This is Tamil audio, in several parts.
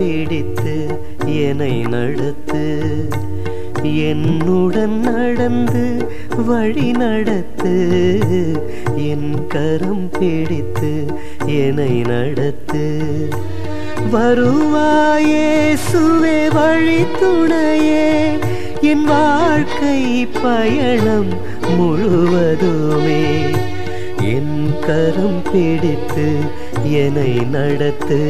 பிடித்து என்னை நடத்து என்னுடன் நடந்து வழி நடத்து என் கரம் பிடித்து என்னை நடத்து வருவாயே சுவே வழி துணையே என் வாழ்க்கை பயணம் முழுவதுமே என் கரம் பிடித்து என்னை நடத்து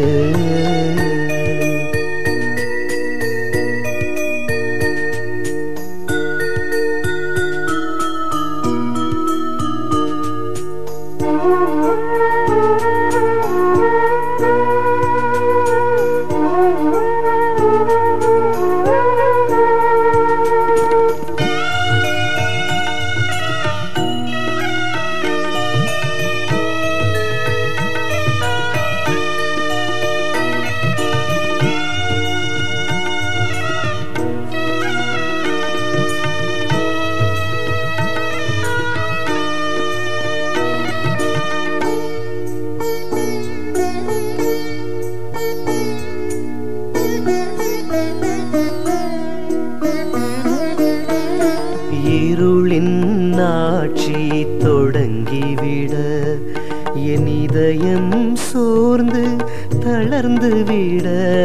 இருளின் ஆட்சி தொடங்கிவிட என் இதயம் சோர்ந்து தளர்ந்து விட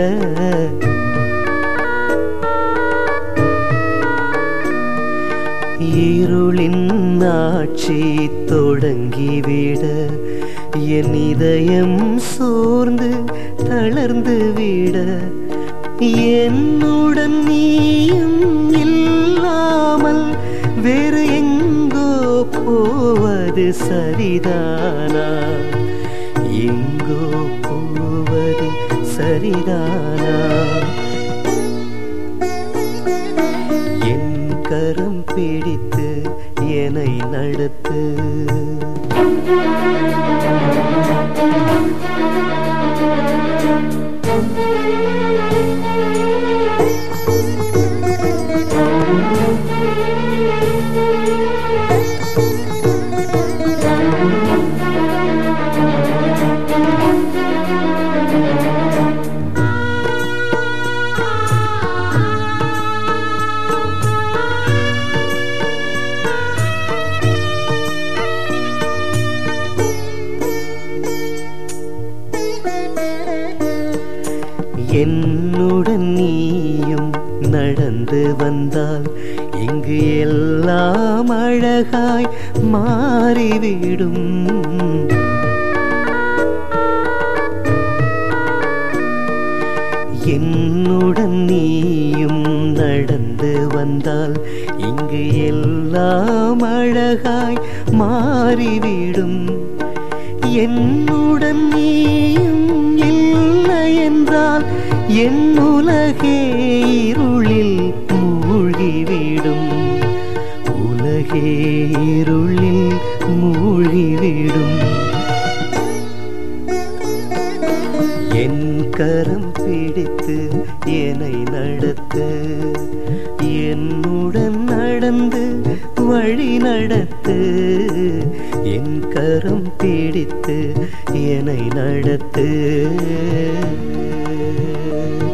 இருளின் ஆட்சி தொடங்கிவிட என் இதயம் சோர்ந்து தளர்ந்து விட என்னுடன் நீயும் இல்லாமல் வேறு எங்கோ போவது சரிதானா எங்கோ போவது சரிதானா என் கரம் பிடித்து என்னை நடத்து என்னுடன் நீயும் நடந்து வந்தால் இங்கு எல்லாம் அழகாய் மாறிவிடும் என்னுடன் நீயும் நடந்து வந்தால் இங்கு எல்லாம் அழகாய் மாறிவிடும் என்னுடன் நீயும் இல்லை என்றால் என் உலகே இருளில் மூழ்கிவிடும் உலகே இருளில் மூழ்கிவிடும் என் கரம் பிடித்து என்னை நடத்து என்னுடன் நடந்து வழி நடத்து என் கரம் பிடித்து என்னை நடத்து